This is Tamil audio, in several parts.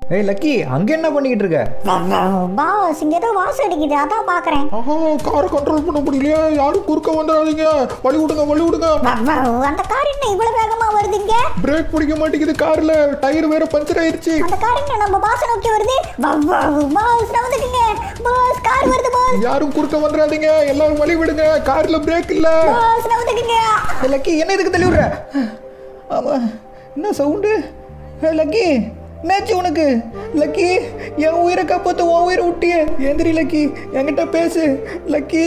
ஏய் லக்கி அங்க என்ன பண்ணிக்கிட்டு இருக்க பாஸ் இங்க ஏதோ வாசம் அடிக்குது அதான் பாக்குறேன் ஆஹா காரை கண்ட்ரோல் பண்ண முடியலையே யாரும் குறுக்க வந்துடாதீங்க வழி விடுங்க வழி விடுங்க அந்த கார் என்ன இவ்வளவு வேகமா வருதுங்க பிரேக் பிடிக்க மாட்டேங்குது கார்ல டயர் வேற பஞ்சர் ஆயிருச்சு அந்த கார் என்ன நம்ம பாஸ் நோக்கி வருது பாஸ் வந்துட்டீங்க பாஸ் கார் வருது பாஸ் யாரும் குறுக்க வந்துடாதீங்க எல்லாரும் வழி விடுங்க கார்ல பிரேக் இல்ல பாஸ் வந்துட்டீங்க ஏய், லக்கி என்ன இதுக்கு தள்ளி விடுற ஆமா என்ன சவுண்டு ஏய், லக்கி என்னாச்சு உனக்கு லக்கி என் உயிரை காப்பாத்த உன் உயிரை விட்டியே எந்திரி லக்கி என்கிட்ட பேசு Lucky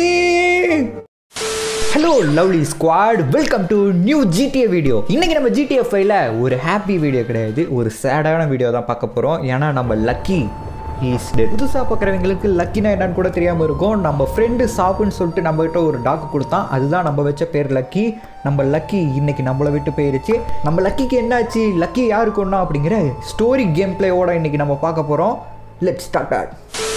hello lovely squad welcome to new GTA video இன்னைக்கு நம்ம ஜிடிஏ ஃபைவ்ல ஒரு ஹாப்பி வீடியோ கிடையாது ஒரு சேடான வீடியோ தான் பார்க்க போகிறோம் ஏன்னா நம்ம லக்கி ஈஸ் டெட் புதுசாக பார்க்குறவங்களுக்கு லக்கினா என்னன்னு கூட தெரியாமல் இருக்கும் நம்ம ஃப்ரெண்டு சாப்புன்னு சொல்லிட்டு நம்மகிட்ட ஒரு டாக் கொடுத்தான் அதுதான் நம்ம வச்ச பேர் லக்கி நம்ம லக்கி இன்னைக்கு நம்மளை விட்டு போயிருச்சு நம்ம லக்கிக்கு என்னாச்சு லக்கி யாரு கொண்டா அப்படிங்கிற ஸ்டோரி கேம் பிளேயோட இன்னைக்கு நம்ம பார்க்க போகிறோம் லெட் ஸ்டார்ட்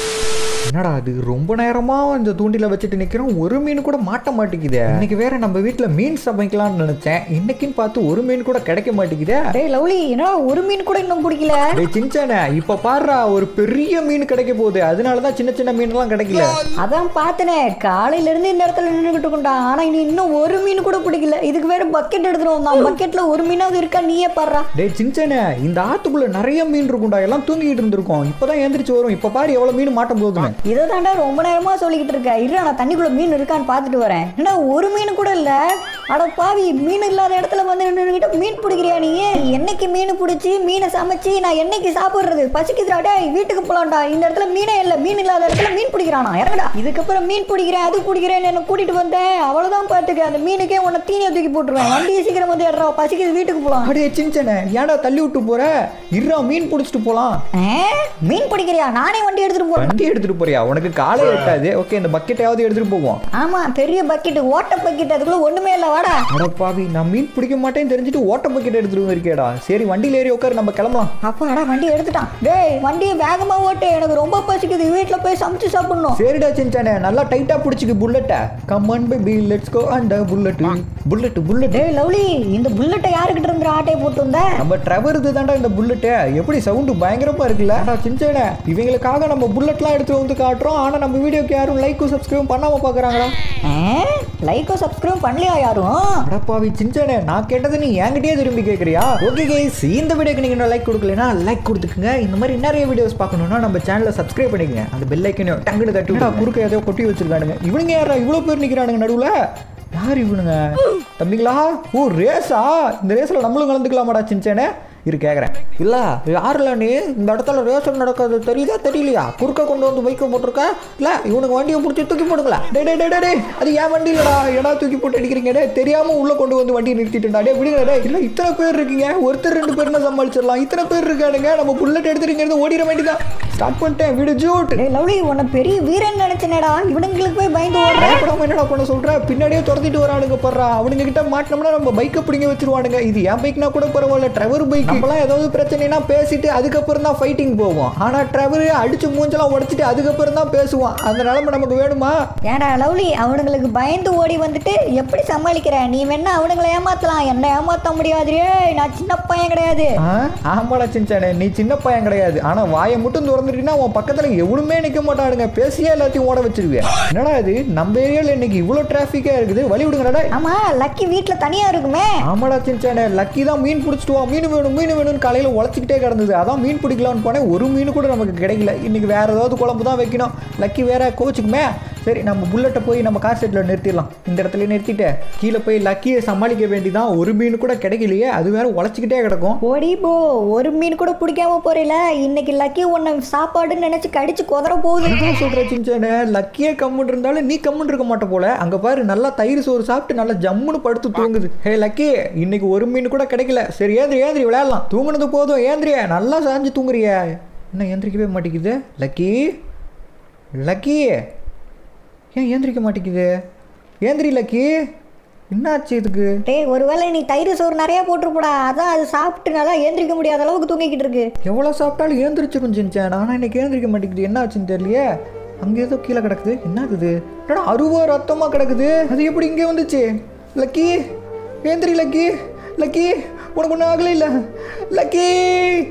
என்னடா அது ரொம்ப நேரமா இந்த தூண்டில வச்சுட்டு நிக்கிறோம் ஒரு மீன் கூட மாட்ட மாட்டேங்குதே இன்னைக்கு வேற நம்ம வீட்ல மீன் சமைக்கலாம்னு நினைச்சேன் இன்னைக்குன்னு பார்த்து ஒரு மீன் கூட கிடைக்க மாட்டேங்குதே டேய் லவ்லி என்னடா ஒரு மீன் கூட இன்னும் பிடிக்கல டேய் சின்சானே இப்ப பாருடா ஒரு பெரிய மீன் கிடைக்க போகுது அதனால தான் சின்ன சின்ன மீன்லாம் கிடைக்கல அதான் பார்த்தனே காலையில இருந்து இந்த இடத்துல நின்றுகிட்டு இருக்கோம்டா ஆனா இனி இன்னும் ஒரு மீன் கூட பிடிக்கல இதுக்கு வேற பக்கெட் எடுத்துட்டு வந்தான் பக்கெட்ல ஒரு மீனாவது இருக்கா நீயே பாடுறா டேய் சின்சானே இந்த ஆத்துக்குள்ள நிறைய மீன் இருக்கும்டா எல்லாம் தூங்கிட்டு இருந்திருக்கோம் இப்பதான் எந்திரிச்சு வரும் இப்ப பாரு எவ்வளவு மீன் மாட்ட போகுதுன்னு இதை தாண்டா ரொம்ப நேரமா சொல்லிக்கிட்டு இருக்க இரு நான் தண்ணிக்குள்ள மீன் இருக்கான்னு பார்த்துட்டு வரேன் என்ன ஒரு மீன் கூட இல்ல அட பாவி மீன் இல்லாத இடத்துல வந்து நின்றுகிட்டு மீன் பிடிக்கிறியா நீ என்னைக்கு மீன் பிடிச்சி மீனை சமைச்சு நான் என்னைக்கு சாப்பிடுறது பசிக்குதுடா டேய் வீட்டுக்கு போலாம்டா இந்த இடத்துல மீனே இல்ல மீன் இல்லாத இடத்துல மீன் பிடிக்கிறானா இறங்கடா இதுக்கப்புறம் மீன் பிடிக்கிறேன் அது பிடிக்கிறேன் என்ன கூட்டிட்டு வந்தேன் அவ்வளவுதான் பார்த்துக்க அந்த மீனுக்கே உன்னை தீனியை தூக்கி போட்டுருவேன் வண்டியை சீக்கிரம் வந்து ஏறா பசிக்குது வீட்டுக்கு போலாம் அடே சின்சானே ஏன்டா தள்ளி விட்டு போற இருடா மீன் பிடிச்சிட்டு போலாம் ஆ? மீன் பிடிக்கிறியா நானே வண்டி எடுத்துட்டு போறேன் வண்டி எடுத்துட்டு போறியா உனக்கு காலை எட்டாது ஓகே இந்த பக்கெட்டையாவது எடுத்துட்டு போவோம் ஆமா பெரிய பக்கெட் ஓட்ட பக்கெட் அதுக்குள்ள ஒண்ணுமே இல்ல வாடா அடப்பாவி நான் மீன் பிடிக்க மாட்டேன்னு தெரிஞ்சுட்டு ஓட்ட பக்கெட் எடுத்துட்டு வந்திருக்கேடா சரி வண்டியில ஏறி உட்காரு நம்ம கிளம்பலாம் அப்பாடா வண்டி எடுத்துட்டான் டேய் வண்டியை வேகமா ஓட்டு எனக்கு ரொம்ப பசிக்குது வீட்ல போய் சமைச்சு சாப்பிடணும் சரிடா சின்சானே நல்லா டைட்டா பிடிச்சிக்கு புல்லட்டை come on baby let's go and bullet bullet bullet டேய் லவ்லி இந்த புல்லட்டை யாருக்கிட்ட இருந்து ஆட்டையை போட்டு வந்த நம்ம ட்ரெவர் தான்டா இந்த புல்லட்டு எப்படி சவுண்டு பயங்கரமா இருக்குல்ல அடா சின்சானே இவங்களுக்காக நம்ம புல்லட்லாம் எடுத்து வந்து காட்டுறோம் ஆனா நம்ம வீடியோக்கு யாரும் லைக்கும் சப்ஸ்கிரைப் பண்ணாம பாக்குறாங்களா லைக்கோ சப்ஸ்கிரைப் பண்ணலையா யாரும் அடப்பாவி சின்சானே நான் கேட்டது நீ என்கிட்டயே திரும்பி கேட்குறியா ஓகே கைஸ் இந்த வீடியோக்கு நீங்க இன்னும் லைக் கொடுக்கலனா லைக் கொடுத்துக்குங்க இந்த மாதிரி நிறைய வீடியோஸ் பார்க்கணும்னா நம்ம சேனலை சப்ஸ்கிரைப் பண்ணிக்கங்க அந்த பெல் ஐக்கனையும் டங்குனு தட்டி விடா குறுக்க ஏதோ கொட்டி வச்சிருக்கானுங்க இவனுங்க யாரா இவ்வளோ பேர் நிற்கிறானுங்க நடுவில் யார் இவனுங்க தம்பிங்களா ஓ ரேஸா இந்த ரேஸில் நம்மளும் கலந்துக்கலாமாடா சின்சானே இரு கேட்குறேன் இல்லை யாரில் நீ இந்த இடத்துல ரேஷன் நடக்கிறது தெரியுதா தெரியலையா குறுக்க கொண்டு வந்து பைக்கை போட்டிருக்க இல்லை இவனுக்கு வண்டியை பிடிச்சி தூக்கி போடுங்களா டே டே டே டே டே அது ஏன் வண்டி இல்லடா ஏடா தூக்கி போட்டு அடிக்கிறீங்க டே தெரியாமல் உள்ளே கொண்டு வந்து வண்டியை நிறுத்திட்டுடா டே விடுங்க டே இல்லை இத்தனை பேர் இருக்கீங்க ஒருத்தர் ரெண்டு பேர்னா சமாளிச்சிடலாம் இத்தனை பேர் இருக்கானுங்க நம்ம புல்லட் எடுத்துறீங்க ஓடிட வேண்டியதான் ஸ்டார்ட் பண்ணிட்டேன் வீடு ஜூட் டேய் லவ்லி உன்னை பெரிய வீரன் நினைச்சனேடா இவனுங்களுக்கு போய் பயந்து ஓடுற பயப்படாம என்னடா பண்ண சொல்ற பின்னாடியே துரத்திட்டு வரானுங்க படுறா அவனுங்க கிட்ட மாட்டினோம்னா நம்ம பைக்கை பிடிங்க வச்சிருவானுங்க இது என் பைக்னா கூட பரவாயில்ல ட்ரெவர் பைக் நம்மளாம் ஏதாவது பிரச்சனைனா பேசிட்டு அதுக்கப்புறம் தான் ஃபைட்டிங் போவோம் ஆனா ட்ரெவர் அடிச்சு மூஞ்செல்லாம் உடைச்சிட்டு அதுக்கப்புறம் தான் பேசுவான் அந்த நிலைமை நமக்கு வேணுமா ஏடா லவ்லி அவனுங்களுக்கு பயந்து ஓடி வந்துட்டு எப்படி சமாளிக்கிற நீ வேணா அவனுங்களை ஏமாத்தலாம் என்ன ஏமாத்த முடியாதுரே நான் சின்ன பையன் கிடையாது ஆ? ஆமாடா சின்சானே நீ சின்ன பையன் கிடையாது ஆனா வாயை மட்டும் திறந்துட்டீங்கன்னா உன் பக்கத்துல எவனுமே நிக்க மாட்டானுங்க பேசியே எல்லாத்தையும் ஓட வச்சிருவேன் என்னடா இது நம்ம ஏரியால இன்னைக்கு இவ்வளவு டிராஃபிக்கா இருக்குது வழி விடுங்கடா ஆமா லக்கி வீட்ல தனியா இருக்குமே ஆமாடா சின்சானே லக்கி தான் மீன் பிடிச்சிட்டு வா மீன் வேணும் மீன் வேணும்னு காலையில் உழைச்சிக்கிட்டே கிடந்தது அதான் மீன் பிடிக்கலான்னு போனேன் ஒரு மீன் கூட நமக்கு கிடைக்கல இன்னைக்கு வேற ஏதாவது குழம்பு தான் வைக்கணும் லக்கி வேற கோச்சுக்குமே சரி நம்ம புல்லட்டை போய் நம்ம கார் செட்டில் நிறுத்திடலாம் இந்த இடத்துல நிறுத்திட்டு கீழே போய் லக்கியை சமாளிக்க வேண்டிதான் ஒரு மீன் கூட கிடைக்கலையே அது வேற உழைச்சிக்கிட்டே கிடக்கும் ஓடி போ ஒரு மீன் கூட பிடிக்காம போறீல இன்னைக்கு லக்கி உன்னை சாப்பாடுன்னு நினைச்சு கடிச்சு குதற போகுது என்ன சொல்ற சின்சானே லக்கியே கம்முன்னு இருந்தாலும் நீ கம்முன்னு இருக்க மாட்ட போல அங்க பாரு நல்லா தயிர் சோறு சாப்பிட்டு நல்லா ஜம்முன்னு படுத்து தூங்குது ஹே லக்கி இன்னைக்கு ஒரு மீன் கூட கிடைக்கல சரி ஏந்திரி ஏந்திரி விளையாடலாம் தூங்குனது போதும் ஏந்திரியா நல்லா சாஞ்சு தூங்குறிய என்ன ஏந்திரிக்கவே மாட்டேங்குது லக்கி லக்கி ஏன் ஏந்திரிக்க மாட்டேங்குது ஏந்திரி லக்கி என்னாச்சு இதுக்கு டேய் ஒருவேளை நீ தயிர் சோறு நிறைய போட்டிருப்படா அதான் அது சாப்பிட்டு நல்லா ஏந்திரிக்க முடியாத அளவுக்கு தூங்கிக்கிட்டு இருக்கு எவ்வளோ சாப்பிட்டாலும் ஏந்திரிச்சிரும் சின்சான் ஆனால் இன்னைக்கு ஏந்திரிக்க மாட்டேங்குது என்ன ஆச்சுன்னு தெரியலையே அங்கே ஏதோ கீழே கிடக்குது என்ன இது என்னடா அருவா ரத்தமாக கிடக்குது அது எப்படி இங்கே வந்துச்சு லக்கி ஏந்திரி லக்கி லக்கி உனக்கு ஒன்றும் ஆகலை இல்லை லக்கி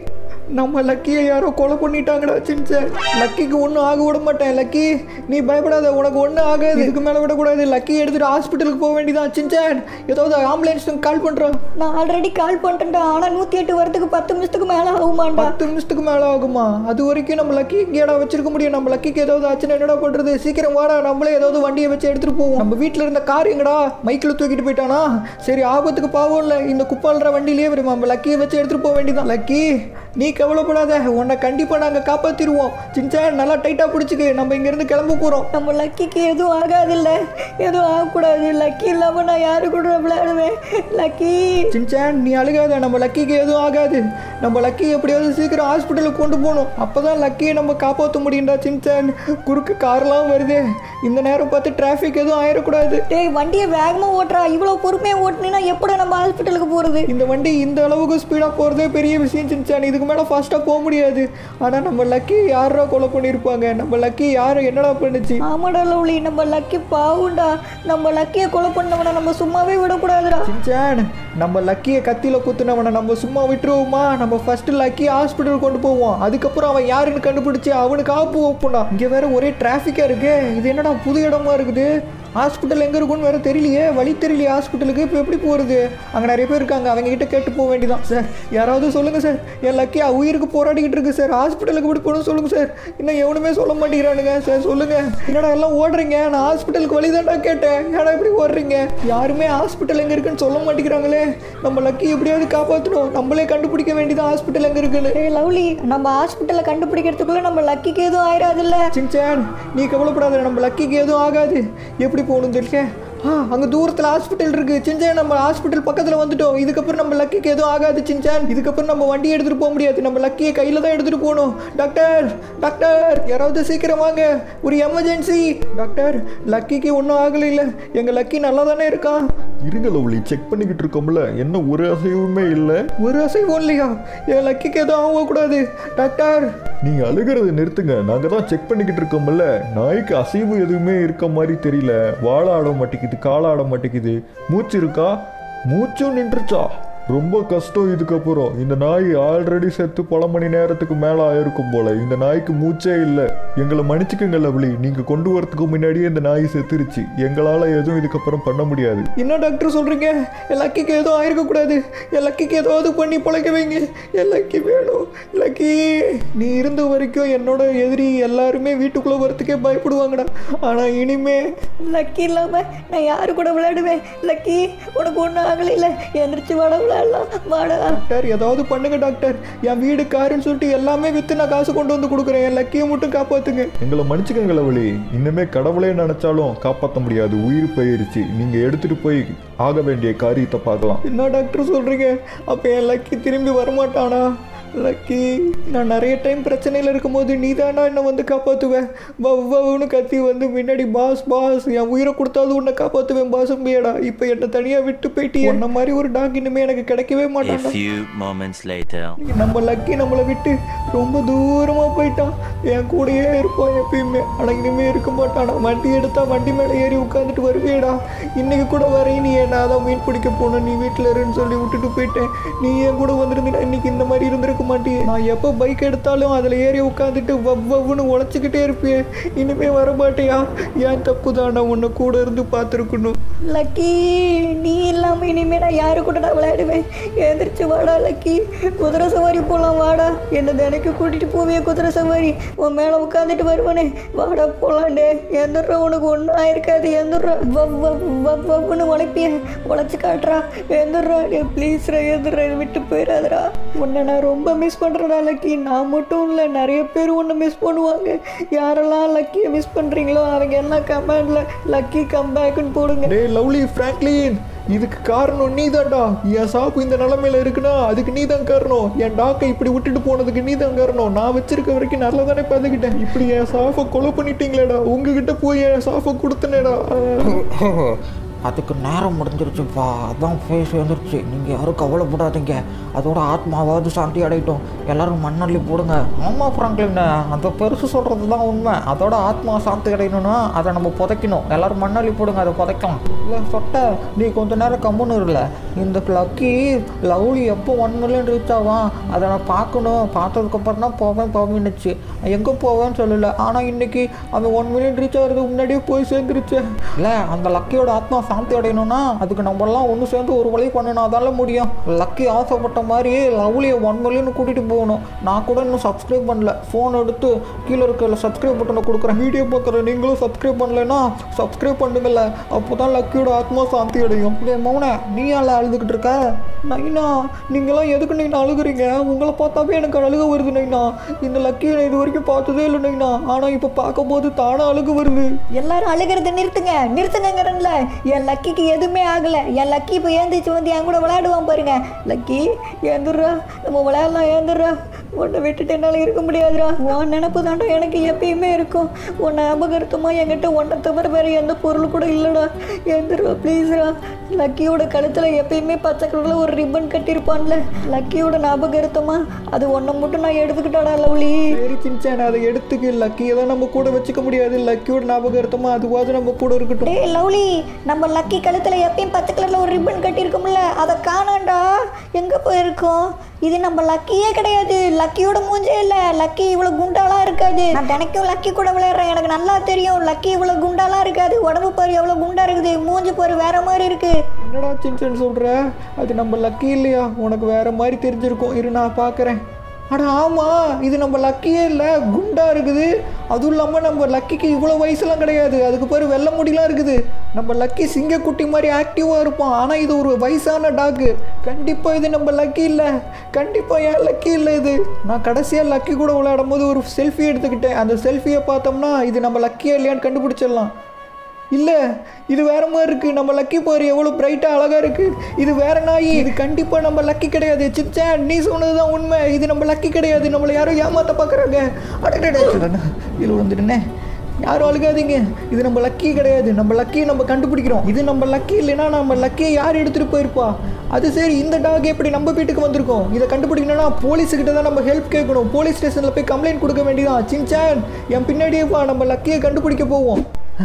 நம்ம லக்கியை யாரோ கொலை பண்ணிட்டாங்கடா சின்சான் லக்கிக்கு ஒன்றும் ஆக விட மாட்டேன் லக்கி நீ பயப்படாத உனக்கு ஒன்றும் ஆகாது இதுக்கு மேலே விடக்கூடாது லக்கி எடுத்துட்டு ஹாஸ்பிட்டலுக்கு போக வேண்டியதான் சின்சான் ஏதாவது ஆம்புலன்ஸுக்கு கால் பண்ணுறோம் நான் ஆல்ரெடி கால் பண்ணிட்டேன்டா ஆனால் நூற்றி எட்டு வரதுக்கு பத்து நிமிஷத்துக்கு மேலே ஆகுமாண்டா பத்து நிமிஷத்துக்கு மேலே ஆகுமா அது வரைக்கும் நம்ம லக்கி இங்கேடா வச்சிருக்க முடியும் நம்ம லக்கிக்கு ஏதாவது ஆச்சுன்னா என்னடா பண்ணுறது சீக்கிரம் வாடா நம்மளே ஏதாவது வண்டியை வச்சு எடுத்துகிட்டு போவோம் நம்ம வீட்டில் இருந்த கார் எங்கடா மைக்கில் தூக்கிட்டு போயிட்டானா சரி ஆபத்துக்கு பாவம் இல்லை இந்த குப்பாளுற வண்டியிலேயே வரும் நம்ம லக்கியை வச்சு எடுத்துகிட்டு போக வேண்டியதான் லக்கி நீ கவலைப்படாத உன்னை கண்டிப்பாக நாங்கள் காப்பாற்றிடுவோம் சின்சான் நல்லா டைட்டாக பிடிச்சிக்கு நம்ம இங்கேருந்து கிளம்ப போகிறோம் நம்ம லக்கிக்கு எதுவும் ஆகாதில்ல எதுவும் ஆகக்கூடாது லக்கி இல்லாமல் நான் யாரு கூட விளையாடுவேன் லக்கி சின்சான் நீ அழுகாத நம்ம லக்கிக்கு எதுவும் ஆகாது நம்ம லக்கி எப்படியாவது சீக்கிரம் ஹாஸ்பிட்டலுக்கு கொண்டு போகணும் அப்போ தான் லக்கியை நம்ம காப்பாற்ற முடியும்டா சின்சான் குறுக்கு கார்லாம் வருது இந்த நேரம் பார்த்து டிராஃபிக் எதுவும் ஆயிடக்கூடாது டேய் வண்டியை வேகமாக ஓட்டுறா இவ்வளோ பொறுமையாக ஓட்டுனீங்கன்னா எப்படி நம்ம ஹாஸ்பிட்டலுக்கு போகிறது இந்த வண்டி இந்த அளவுக்கு ஸ்பீடாக போகிறதே பெரிய விஷயம் சின்சான் இதுக்கு மேலே ஃபாஸ்ட்டாக போக முடியாது ஆனால் நம்ம லக்கி யாரா கொலை பண்ணியிருப்பாங்க நம்ம லக்கி யார் என்னடா பண்ணுச்சு ஆமாடா லவ்லி நம்ம லக்கி பாவுண்டா நம்ம லக்கியை கொலை பண்ணவனை நம்ம சும்மாவே விடக்கூடாதுடா சின்சான் நம்ம லக்கியை கத்தியில் குத்துனவனை நம்ம சும்மா விட்டுருவோமா நம்ம ஃபர்ஸ்ட் லக்கி ஹாஸ்பிட்டல் கொண்டு போவோம் அதுக்கப்புறம் அவன் யாருன்னு கண்டுபிடிச்சு அவனுக்கு ஆப்பு வைப்போம்டா இங்கே வேற ஒரே டிராஃபிக்காக இருக்கு இது என்னடா புது இடமா இருக்குது ஹாஸ்பிட்டல் எங்கே இருக்குன்னு வேற தெரியலையே வழி தெரியலையே ஹாஸ்பிட்டலுக்கு இப்போ எப்படி போகிறது அங்கே நிறைய பேர் இருக்காங்க அவங்க கிட்ட கேட்டு போக வேண்டியதான் சார் யாராவது சொல்லுங்கள் சார் என் லக்கியா உயிருக்கு போராடிக்கிட்டு இருக்கு சார் ஹாஸ்பிட்டலுக்கு எப்படி போகணும் சொல்லுங்கள் சார் இன்னும் எவனுமே சொல்ல மாட்டேங்கிறானுங்க சார் சொல்லுங்கள் என்னடா எல்லாம் ஓடுறீங்க நான் ஹாஸ்பிட்டலுக்கு வழி கேட்டேன் ஏடா இப்படி ஓடுறீங்க யாருமே ஹாஸ்பிட்டல் எங்கே இருக்குன்னு சொல்ல மாட்டேங்கிறாங்களே நம்ம லக்கி எப்படியாவது காப்பாற்றணும் நம்மளே கண்டுபிடிக்க வேண்டியதான் ஹாஸ்பிட்டல் எங்கே இருக்குன்னு ஏய் லவ்லி நம்ம ஹாஸ்பிட்டலை கண்டுபிடிக்கிறதுக்குள்ள நம்ம லக்கிக்கு எதுவும் ஆயிடாதுல்ல சின்சான் நீ கவலைப்படாத நம்ம லக்கிக்கு எதுவும் ஆகாது எப்படி போகணும் தெரியல ஆ அங்கே தூரத்தில் ஹாஸ்பிட்டல் இருக்கு சின்சான் நம்ம ஹாஸ்பிட்டல் பக்கத்தில் வந்துட்டோம் இதுக்கப்புறம் நம்ம லக்கிக்கு எதுவும் ஆகாது சின்சான் இதுக்கப்புறம் நம்ம வண்டி எடுத்துகிட்டு போக முடியாது நம்ம லக்கியை கையில் தான் எடுத்துகிட்டு போகணும் டாக்டர் டாக்டர் யாராவது சீக்கிரம் வாங்க ஒரு எமர்ஜென்சி டாக்டர் லக்கிக்கு ஒன்றும் ஆகலை இல்லை எங்கள் லக்கி நல்லா தானே இருக்கான் இருங்க லவ்லி செக் பண்ணிக்கிட்டு இருக்கோம்ல என்ன ஒரு அசைவுமே இல்லை ஒரு அசைவும் இல்லையா என் லக்கிக்கு எதுவும் ஆகக்கூடாது டாக்டர் நீங்க அழுகிறத நிறுத்துங்க நாங்க தான் செக் பண்ணிக்கிட்டு இருக்கோம்ல நாய்க்கு அசைவு எதுவுமே இருக்க மாதிரி தெரியல வாழ ஆட மாட்டேங்குது கால ஆட மாட்டேங்குது மூச்சு இருக்கா மூச்சும் நின்றுச்சா ரொம்ப கஷ்டம் இதுக்கப்புறம் இந்த நாய் ஆல்ரெடி செத்து பல மணி நேரத்துக்கு மேல ஆயிருக்கும் போல இந்த நாய்க்கு மூச்சே இல்லை எங்களை மன்னிச்சுக்கங்க லவ்லி நீங்க கொண்டு வரதுக்கு முன்னாடியே இந்த நாய் செத்துருச்சு எங்களால எதுவும் இதுக்கப்புறம் பண்ண முடியாது என்ன டாக்டர் சொல்கிறீங்க என் லக்கிக்கு எதுவும் ஆயிருக்கக்கூடாது என் லக்கிக்கு ஏதாவது பண்ணி பழக்க வைங்க என் லக்கி வேணும் லக்கி நீ இருந்த வரைக்கும் என்னோட எதிரி எல்லாருமே வீட்டுக்குள்ளே வரத்துக்கே பயப்படுவாங்கடா ஆனால் இனிமே லக்கி இல்லாம நான் யாரு கூட விளையாடுவேன் லக்கி உனக்கு ஒன்றும் ஆகலையில எந்திரிச்சு வாட விளையாடலாம் வாடா டாக்டர் ஏதாவது பண்ணுங்க டாக்டர் என் வீடு காருன்னு சொல்லிட்டு எல்லாமே விற்று நான் காசு கொண்டு வந்து கொடுக்குறேன் என் லக்கியை மட்டும் காப்பாற்றுங்க எங்களை மன்னிச்சுக்கங்க லவ்லி இன்னுமே கடவுளே நினைச்சாலும் காப்பாற்ற முடியாது உயிர் போயிருச்சு நீங்க எடுத்துட்டு போய் ஆக வேண்டிய காரியத்தை பார்க்கலாம் என்ன டாக்டர் சொல்கிறீங்க அப்போ என் லக்கி திரும்பி வரமாட்டானா லக்கி நான் நிறைய டைம் பிரச்சனையில் இருக்கும்போது நீ தானா என்னை வந்து காப்பாற்றுவேன் வவ்வுன்னு கத்தி வந்து முன்னாடி பாஸ் பாஸ் என் உயிரை கொடுத்தாது உன்னை காப்பாற்றுவேன் பாசம்பியடா இப்போ என்னை தனியாக விட்டு போயிட்டு என்ன மாதிரி ஒரு டாக் இனிமே எனக்கு கிடைக்கவே A மாட்டான்டா few moments later. நம்ம லக்கி நம்மளை விட்டு ரொம்ப தூரமாக போயிட்டான் என் கூடயே இருப்பான் எப்பயுமே ஆனால் இனிமே இருக்க மாட்டானா வண்டி எடுத்தா வண்டி மேலே ஏறி உட்காந்துட்டு வருவேடா இன்னைக்கு கூட வரேன் நீ என்ன அதான் மீன் பிடிக்க போனோம் நீ வீட்டில் இருன்னு சொல்லி விட்டுட்டு போயிட்டேன் நீ என் கூட வந்திருந்தீங்கன்னா இன்னைக்கு இந்த மாதிரி இருந்திருக்க மாட்டியே நான் எப்போ பைக் எடுத்தாலும் அதில் ஏறி உட்காந்துட்டு வவ் வவ்னு உழைச்சிக்கிட்டே இருப்பேன் இனிமே வர மாட்டியா ஏன் தப்பு தான் நான் உன்னை கூட இருந்து பார்த்துருக்கணும் லக்கி நீ இல்லாம இனிமே நான் யாரு கூட நான் விளையாடுவேன் எந்திரிச்சு வாடா லக்கி குதிரை சவாரி போலாம் வாடா என்ன தினைக்கு கூட்டிட்டு போவிய குதிரை சவாரி உன் மேல உட்காந்துட்டு வருவனே வாடா போலாண்டே எந்திர உனக்கு ஒன்றும் ஆயிருக்காது எந்திர வவ் வவ் வவ் வவ்னு உழைப்பிய உழைச்சு காட்டுறா எந்திரா டே ப்ளீஸ்ரா எந்திர விட்டு போயிடாதடா உன்னை நான் ரொம்ப மிஸ் பண்ணுறேடா லக்கி நான் மட்டும் இல்லை நிறைய பேர் உன்னை மிஸ் பண்ணுவாங்க யாரெல்லாம் லக்கியை மிஸ் பண்ணுறீங்களோ அவங்க எல்லாம் கமெண்டில் லக்கி கம் பேக்குன்னு போடுங்க டேய் லவ்லி ஃப்ராங்க்லின் இதுக்கு காரணம் நீ தான்டா என் சாப்பு இந்த நிலமையில இருக்குன்னா அதுக்கு நீ தான் காரணம் என் டாக்கை இப்படி விட்டுட்டு போனதுக்கு நீ தான் காரணம் நான் வச்சிருக்க வரைக்கும் நல்லா தானே பார்த்துக்கிட்டேன் இப்படி என் சாஃபை கொலை பண்ணிட்டீங்களேடா உங்ககிட்ட போய் என் சாஃபை கொடுத்தனேடா அதுக்கு நேரம் முடிஞ்சிருச்சுப்பா அதான் ஃபேஸ் வந்துருச்சு நீங்கள் யாரும் கவலைப்படாதீங்க அதோட ஆத்மாவாவது சாந்தி அடையட்டும் எல்லாரும் மண்ணள்ளி போடுங்க ஆமாம் ஃப்ராங்க்லின் அந்த பெருசு சொல்கிறது தான் உண்மை அதோட ஆத்மா சாந்தி அடையணும்னா அதை நம்ம புதைக்கணும் எல்லாரும் மண்ணள்ளி போடுங்க அதை புதைக்கலாம் இல்லை சொட்ட நீ கொஞ்ச நேரம் கம்முன்னு இருல இந்த லக்கி லவ்லி எப்போ ஒன் மில்லியன் ரீச் ஆவான் அதை நான் பார்க்கணும் பார்த்ததுக்கப்புறம் தான் போவேன் போவேன்னுச்சு எங்கே போவேன்னு சொல்லல ஆனால் இன்னைக்கு அவன் ஒன் மில்லியன் ரீச் ஆகிறதுக்கு முன்னாடியே போய் சேர்ந்துருச்சு இல்லை அந்த லக்கியோட ஆத்மா சாந்தி அடையணும்னா அதுக்கு நம்மலாம் ஒன்று சேர்ந்து ஒரு வழி பண்ணணும் அதால முடியும் லக்கி ஆசைப்பட்ட மாதிரி லவ்லியை ஒன் மில்லியன் கூட்டிகிட்டு போகணும் நான் கூட இன்னும் சப்ஸ்கிரைப் பண்ணல ஃபோன் எடுத்து கீழே இருக்கிற சப்ஸ்கிரைப் பட்டனை கொடுக்குறேன் வீடியோ பார்க்குற நீங்களும் சப்ஸ்கிரைப் பண்ணலைன்னா சப்ஸ்கிரைப் பண்ணுங்கல்ல அப்போ தான் லக்கியோட ஆத்மா சாந்தி அடையும் இல்லை மௌன நீ யால அழுதுகிட்டு இருக்க நைனா நீங்களாம் எதுக்கு நைனா அழுகுறீங்க உங்களை பார்த்தாவே எனக்கு அழுக வருது நைனா இந்த லக்கியை நான் இது வரைக்கும் பார்த்ததே இல்லை நைனா ஆனால் இப்போ பார்க்கும்போது தானே அழுகு வருது எல்லாரும் அழுகிறத நிறுத்துங்க நிறுத்துங்கிறன்ல என் லக்கிக்கு எதுவுமே ஆகலை என் லக்கி இப்போ ஏந்திரிச்சு வந்து என் கூட விளையாடுவான் பாருங்க லக்கி ஏந்துடுறா நம்ம விளையாடலாம் ஏந்துடுறா உன்னை விட்டுட்டு என்னால் இருக்க முடியாதுடா உன் நினப்பு தாண்டா எனக்கு எப்பயுமே இருக்கும் உன் ஞாபகர்த்தமாக என்கிட்ட ஒன்றை தவிர வேறு எந்த பொருள் கூட இல்லைடா ஏந்துடுறா ப்ளீஸ்ரா லக்கியோட கழுத்தில் எப்பயுமே பச்சை கலரில் ஒரு ரிப்பன் கட்டியிருப்பான்ல லக்கியோட ஞாபகர்த்தமாக அது ஒன்றை மட்டும் நான் எடுத்துக்கிட்டாடா லவ்லி சரி சின்சான் அதை எடுத்துக்கு லக்கியை தான் நம்ம கூட வச்சுக்க முடியாது லக்கியோட ஞாபகம் அதுவாது நம்ம கூட இருக்கட்டும் டேய் லவ்லி நம்ம லக்கி கழுத்தில் எப்பயும் பச்சை கலரில் ஒரு ரிப்பன் கட்டியிருக்கோம்ல அதை காணாண்டா எங்கே போயிருக்கோம் இது நம்ம லக்கியே கிடையாது லக்கியோட மூஞ்சே இல்லை லக்கி இவ்வளோ குண்டாலாம் இருக்காது நான் தினைக்கும் லக்கி கூட விளையாடுறேன் எனக்கு நல்லா தெரியும் லக்கி இவ்வளோ குண்டாலாம் இருக்காது உடம்பு பாரு எவ்வளோ குண்டா இருக்குது மூஞ்சி பாரு வேற மாதிரி இருக்கு என்னடா சின்சான் சொல்கிற அது நம்ம லக்கி இல்லையா உனக்கு வேற மாதிரி தெரிஞ்சிருக்கும் இரு நான் பார்க்குறேன் அட ஆமாம் இது நம்ம லக்கியே இல்லை குண்டா இருக்குது அதுவும் இல்லாமல் நம்ம லக்கிக்கு இவ்வளோ வயசுலாம் கிடையாது அதுக்கு பேர் வெள்ளை முடிலாம் இருக்குது நம்ம லக்கி சிங்கக்குட்டி மாதிரி ஆக்டிவாக இருப்பான் ஆனால் இது ஒரு வயசான டாக்கு கண்டிப்பாக இது நம்ம லக்கி இல்லை கண்டிப்பாக ஏன் லக்கி இல்லை இது நான் கடைசியாக லக்கி கூட விளையாடும் போது ஒரு செல்ஃபி எடுத்துக்கிட்டேன் அந்த செல்ஃபியை பார்த்தோம்னா இது நம்ம லக்கியா இல்லையான்னு கண்டுபிடிச்சிடலாம் இல்லை இது வேற மாதிரி இருக்கு நம்ம லக்கி பாரு எவ்வளோ பிரைட்டாக அழகாக இருக்கு இது வேற நாய் இது கண்டிப்பாக நம்ம லக்கி கிடையாது சிச்சேன் நீ சொன்னது தான் உண்மை இது நம்ம லக்கி கிடையாது நம்மளை யாரோ ஏமாத்த பார்க்குறாங்க அடடே இதில் வந்துட்டுனே யாரும் அழுகாதீங்க இது நம்ம லக்கி கிடையாது நம்ம லக்கியை நம்ம கண்டுபிடிக்கிறோம் இது நம்ம லக்கி இல்லைன்னா நம்ம லக்கியை யார் எடுத்துகிட்டு போயிருப்பா அது சரி இந்த டாக் எப்படி நம்ம வீட்டுக்கு வந்திருக்கோம் இதை கண்டுபிடிக்கணும்னா போலீஸுக்கிட்ட தான் நம்ம ஹெல்ப் கேட்கணும் போலீஸ் ஸ்டேஷனில் போய் கம்ப்ளைண்ட் கொடுக்க வேண்டியதான் சின்சான் என் பின்னாடியே வா நம்ம லக்கியை கண்டுபிடிக்க போவோம்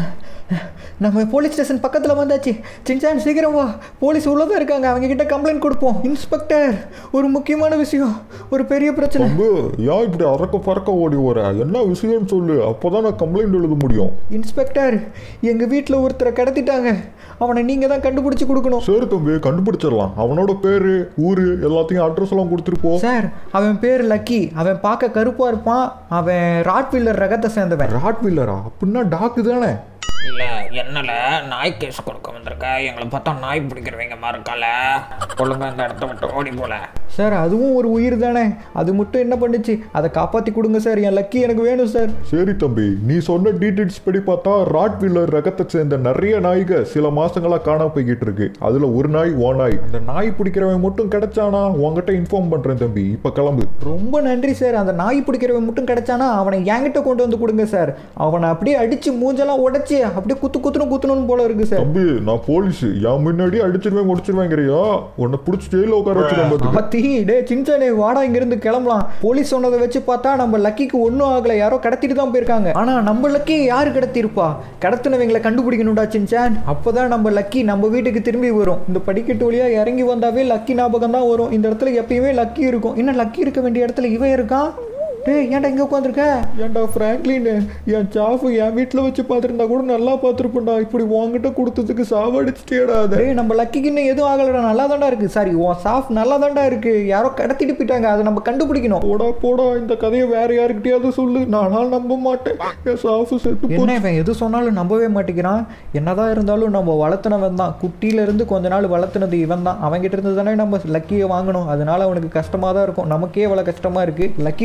நம்ம போலீஸ் ஸ்டேஷன் பக்கத்தில் வந்தாச்சு சின்சான் சீக்கிரம் வா போலீஸ் உள்ளதான் இருக்காங்க அவங்க கிட்ட கம்ப்ளைண்ட் கொடுப்போம் இன்ஸ்பெக்டர் ஒரு முக்கியமான விஷயம் ஒரு பெரிய பிரச்சனை தம்பி ஏன் இப்படி அறக்க பறக்க ஓடி வர என்ன விஷயம்னு சொல்லு அப்போதான் நான் கம்ப்ளைண்ட் எழுத முடியும் இன்ஸ்பெக்டர் எங்கள் வீட்டில் ஒருத்தரை கடத்திட்டாங்க அவனை நீங்கள் தான் கண்டுபிடிச்சி கொடுக்கணும் சரி தம்பி கண்டுபிடிச்சிடலாம் அவனோட பேரு ஊரு எல்லாத்தையும் அட்ரஸ் எல்லாம் கொடுத்துருப்போம் சார் அவன் பேர் லக்கி அவன் பார்க்க கருப்பாக இருப்பான் அவன் ராட்வீலர் ரகத்தை சேர்ந்தவன் ராட் வீலரா அப்படின்னா டாக்கு தானே இல்லை என்னல நாய் கேஸ் கொடுக்க வந்திருக்க எங்களை பார்த்தா நாய் பிடிக்கிறவங்க மாதிரி இருக்கால ஒழுங்கா இந்த இடத்த விட்டு ஓடி போல சார் அதுவும் ஒரு உயிர் தானே அது மட்டும் என்ன பண்ணுச்சு அதை காப்பாற்றி கொடுங்க சார் என் லக்கி எனக்கு வேணும் சார் சரி தம்பி நீ சொன்ன டீட்டெயில்ஸ் படி பார்த்தா ராட் வீலர் ரகத்தை சேர்ந்த நிறைய நாய்க சில மாசங்களா காணாம போய்கிட்டு இருக்கு அதுல ஒரு நாய் ஓ நாய் அந்த நாய் பிடிக்கிறவன் மட்டும் கிடைச்சானா உன்கிட்ட இன்ஃபார்ம் பண்றேன் தம்பி இப்ப கிளம்பு ரொம்ப நன்றி சார் அந்த நாய் பிடிக்கிறவன் மட்டும் கிடைச்சானா அவனை என்கிட்ட கொண்டு வந்து கொடுங்க சார் அவனை அப்படியே அடிச்சு மூஞ்செல்லாம் உடைச்சி அப்படியே குத்து குத்துணும் குத்துணும் போல இருக்கு சார் தம்பி நான் போலீஸ் என் முன்னாடி அடிச்சிருவேன் முடிச்சிருவேங்கிறியா உன்னை பிடிச்சி ஜெயில உட்கார வச்சிருவேன் பாத்துக்க. ஆத்தி டே சின்சானே வாடா இங்கிருந்து கிளம்பலாம் போலீஸ் சொன்னதை வச்சு பார்த்தா நம்ம லக்கிக்கு ஒன்றும் ஆகலை யாரோ கடத்திட்டு தான் போயிருக்காங்க ஆனால் நம்ம லக்கி யார் கடத்திருப்பா கடத்தினவங்களை கண்டுபிடிக்கணும்டா சின்சான் அப்போதான் நம்ம லக்கி நம்ம வீட்டுக்கு திரும்பி வரும் இந்த படிக்கட்டு வழியா இறங்கி வந்தாவே லக்கி ஞாபகம் தான் வரும் இந்த இடத்துல எப்பயுமே லக்கி இருக்கும் இன்னும் லக்கி இருக்க வேண்டிய இடத்துல இவன் இருக்கான் டேய் ஏன்டா இங்கே உட்காந்துருக்க ஏன்டா ஃப்ராங்க்லின் என் சாஃபு என் வீட்டில் வச்சு பார்த்துருந்தா கூட நல்லா பார்த்துருப்பேன்டா இப்படி உங்ககிட்ட கொடுத்ததுக்கு சாவடிச்சிட்டேடா அதை டேய் நம்ம லக்கிக்கு இன்னும் எதுவும் ஆகலடா நல்லா தான்டா இருக்கு சாரி உன் சாஃப் நல்லா தான்டா இருக்கு யாரோ கடத்திட்டு போயிட்டாங்க அதை நம்ம கண்டுபிடிக்கணும் போடா போடா இந்த கதையை வேற யாருக்கிட்டயாவது சொல்லு நானால் நம்ப மாட்டேன் என் சாஃபு செத்து போ என்ன இவன் எது சொன்னாலும் நம்பவே மாட்டேங்கிறான் என்னதான் இருந்தாலும் நம்ம வளர்த்துனவன் தான் குட்டியில இருந்து கொஞ்ச நாள் வளர்த்துனது இவன் தான் அவன்கிட்ட இருந்து தானே நம்ம லக்கியை வாங்கணும் அதனால அவனுக்கு கஷ்டமா தான் இருக்கும் நமக்கே இவ்வளோ கஷ்டமா இருக்கு லக்கி குட்டியா